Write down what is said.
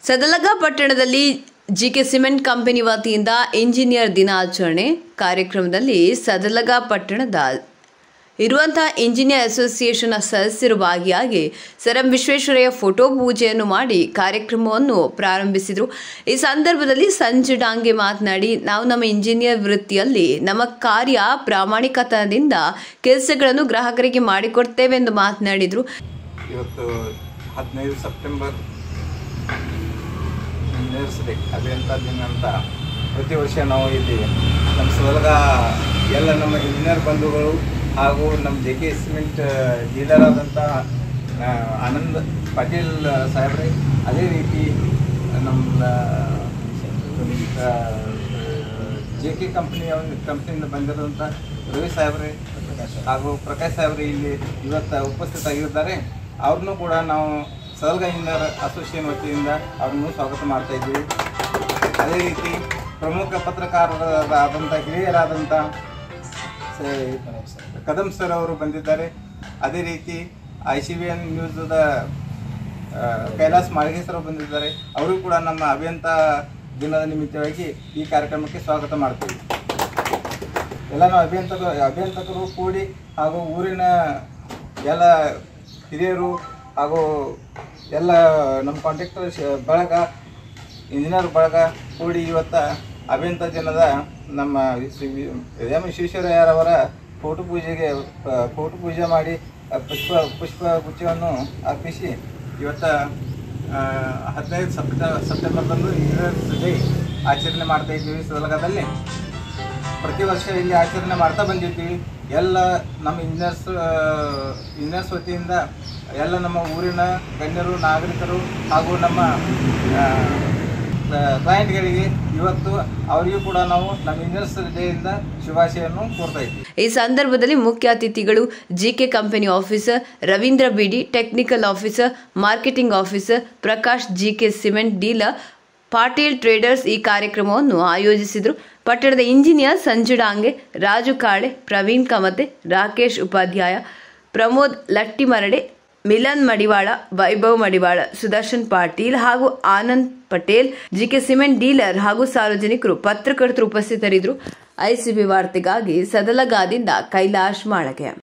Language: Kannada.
ಸದಲಗ ಪಟ್ಟಣದಲ್ಲಿ ಜಿಕೆ ಸಿಮೆಂಟ್ ಕಂಪನಿ ವತಿಯಿಂದ ಇಂಜಿನಿಯರ್ ದಿನಾಚರಣೆ ಕಾರ್ಯಕ್ರಮದಲ್ಲಿ ಸದಲಗ ಪಟ್ಟಣದ ಇರುವಂತಹ ಇಂಜಿನಿಯರ್ ಅಸೋಸಿಯೇಷನ್ನ ಸದಸ್ಯರು ಭಾಗಿಯಾಗಿ ಸರ್ ಎಂ ವಿಶ್ವೇಶ್ವರಯ್ಯ ಫೋಟೋ ಪೂಜೆಯನ್ನು ಮಾಡಿ ಕಾರ್ಯಕ್ರಮವನ್ನು ಪ್ರಾರಂಭಿಸಿದರು ಈ ಸಂದರ್ಭದಲ್ಲಿ ಸಂಜು ಡಾಂಗೆ ಮಾತನಾಡಿ ನಾವು ನಮ್ಮ ಇಂಜಿನಿಯರ್ ವೃತ್ತಿಯಲ್ಲಿ ನಮ್ಮ ಕಾರ್ಯ ಪ್ರಾಮಾಣಿಕತನದಿಂದ ಕೆಲಸಗಳನ್ನು ಗ್ರಾಹಕರಿಗೆ ಮಾಡಿಕೊಡ್ತೇವೆ ಎಂದು ಮಾತನಾಡಿದರು ಇವತ್ತು ಹದಿನೈದು ಸೆಪ್ಟೆಂಬರ್ ಇಂಜಿನಿಯರ್ಸ್ ಡೇ ಅಭಿಯಂತ ದಿನ ಅಂತ ಪ್ರತಿ ವರ್ಷ ನಾವು ಇಲ್ಲಿ ನಮ್ಮ ಸೊಲಗ ಎಲ್ಲ ನಮ್ಮ ಇಂಜಿನಿಯರ್ ಬಂಧುಗಳು ಹಾಗೂ ನಮ್ಮ ಜೆ ಕೆ ಸಿಮೆಂಟ್ ಡೀಲರ್ ಆದಂಥ ಆ, ಆನಂದ್ ಪಾಟೀಲ್ ಸಾಹೇಬ್ರೆ ಅದೇ ರೀತಿ ನಮ್ಮ ಜೆ ಕೆ ಕಂಪ್ನಿಯ ಒಂದು ಕಂಪ್ನಿಯಿಂದ ಬಂದಿರುವಂಥ ರವಿ ಸಾಹೇಬ್ರೆ ಹಾಗೂ ಪ್ರಕಾಶ್ ಸಾಹೇಬ್ರೆ ಇಲ್ಲಿ ಇವತ್ತು ಉಪಸ್ಥಿತರಾಗಿದ್ದಾರೆ ಅವ್ರನ್ನೂ ಕೂಡ ನಾವು ಸಲ್ಗ ಇಂಜಿನಿಯರ್ ಅಸೋಸಿಯೇಷನ್ ವತಿಯಿಂದ ಅವ್ರನ್ನೂ ಸ್ವಾಗತ ಮಾಡ್ತಾ ಇದ್ದೀವಿ ಅದೇ ರೀತಿ ಪ್ರಮುಖ ಪತ್ರಕಾರರಾದಂಥ ಹಿರಿಯರಾದಂಥ ಸ- ಕದಂ ಸರ್ ಅವರು ಬಂದಿದ್ದಾರೆ ಅದೇ ರೀತಿ ಐ ಸಿ ಬಿ ಎನ್ ನ್ಯೂಸ್ದ ಆ, ಕೈಲಾಸ್ ಮಾಳಿಗೆ ಸರ್ ಬಂದಿದ್ದಾರೆ ಅವರು ಕೂಡ ನಮ್ಮ ಅಭಿಯಂತ ದಿನದ ನಿಮಿತ್ತವಾಗಿ ಈ ಕಾರ್ಯಕ್ರಮಕ್ಕೆ ಸ್ವಾಗತ ಮಾಡ್ತೀವಿ ಎಲ್ಲ ನಾವು ಅಭಿಯಂತಕರು ಅಭಿಯಂತಕರು ಕೂಡಿ ಹಾಗೂ ಊರಿನ ಎಲ್ಲ ಹಿರಿಯರು ಹಾಗೂ ಎಲ್ಲ ನಮ್ಮ ಕಾಂಟ್ರಾಕ್ಟರ್ ಶ- ಬಳಗ ಇಂಜಿನಿಯರ್ ಬಳಗ ಕೂಡಿ ಇವತ್ತ ಅಭಿಯಂತ ದಿನದ ನಮ್ಮ ಶ್ರೀ ವಿ- ಎಂ ವಿಶ್ವೇಶ್ವರಯ್ಯರವರ ಫೋಟೋ ಪೂಜೆಗೆ ಪ- ಫೋಟೋ ಪೂಜೆ ಮಾಡಿ ಆ, ಪುಷ್ಪ ಪುಷ್ಪ ಗುಚ್ಛವನ್ನು ಅರ್ಪಿಸಿ ಇವತ್ತ ಆ, ಹದಿನೈದು ಸೆಪ್ಟ ಸೆಪ್ಟೆಂಬರ್ದಂದು ಇಂಜಿನಿಯರ್ಸ್ ಡೇ ಆಚರಣೆ ಮಾಡ್ತಾ ಇದ್ದೀವಿ ಸದಲಗದಲ್ಲಿ ಪ್ರತಿ ವರ್ಷ ಇಲ್ಲಿ ಆಚರಣೆ ಮಾಡ್ತಾ ಬಂದಿದ್ದೀವಿ ಎಲ್ಲ ನಮ್ಮ ಇಂಜಿನಿಯರ್ಸ್ ಇಂಜಿನಿಯರ್ಸ್ ವತಿಯಿಂದ ಎಲ್ಲ ನಮ್ಮ ಊರಿನ ಗಣ್ಯರು ನಾಗರಿಕರು ಹಾಗೂ ನಮ್ಮ ಕ್ಲೈಂಟ್ಗಳಿಗೆ ಇವತ್ತು ಅವರಿಗೂ ಕೂಡ ನಾವು ನಮ್ಮ ಇಂಜಿನಿಯರ್ಸ್ ಡೇಯಿಂದ ಶುಭಾಶಯನ್ನು ಕೋರ್ತಾ ಇದ್ದೀವಿ ಈ ಸಂದರ್ಭದಲ್ಲಿ ಮುಖ್ಯ ಅತಿಥಿಗಳು GK company officer Ravindra Bidi technical officer marketing officer Prakash GK cement dealer Patil traders ಈ ಕಾರ್ಯಕ್ರಮವನ್ನು ಆಯೋಜಿಸಿದರು ಪಟ್ಟಣದ ಇಂಜಿನಿಯರ್ ಸಂಜು ಡಾಂಗೆ ರಾಜು ಕಾಳೆ ಪ್ರವೀಣ್ ಕಮತೆ ರಾಕೇಶ್ ಉಪಾಧ್ಯಾಯ ಪ್ರಮೋದ್ ಲಟ್ಟಿಮರಡೆ ಮಿಲನ್ ಮಡಿವಾಳ ವೈಭವ್ ಮಡಿವಾಳ ಸುದರ್ಶನ್ ಪಾಟೀಲ್ ಹಾಗೂ Anand Patel GK cement dealer ಹಾಗೂ ಸಾರ್ವಜನಿಕರು ಪತ್ರಕರ್ತರು ಉಪಸ್ಥಿತರಿದ್ದರು ಐಸಿಬಿ ವಾರ್ತೆಗಾಗಿ ಸದಲಗಾದಿಂದ ಕೈಲಾಶ್ ಮಾಳಗೆ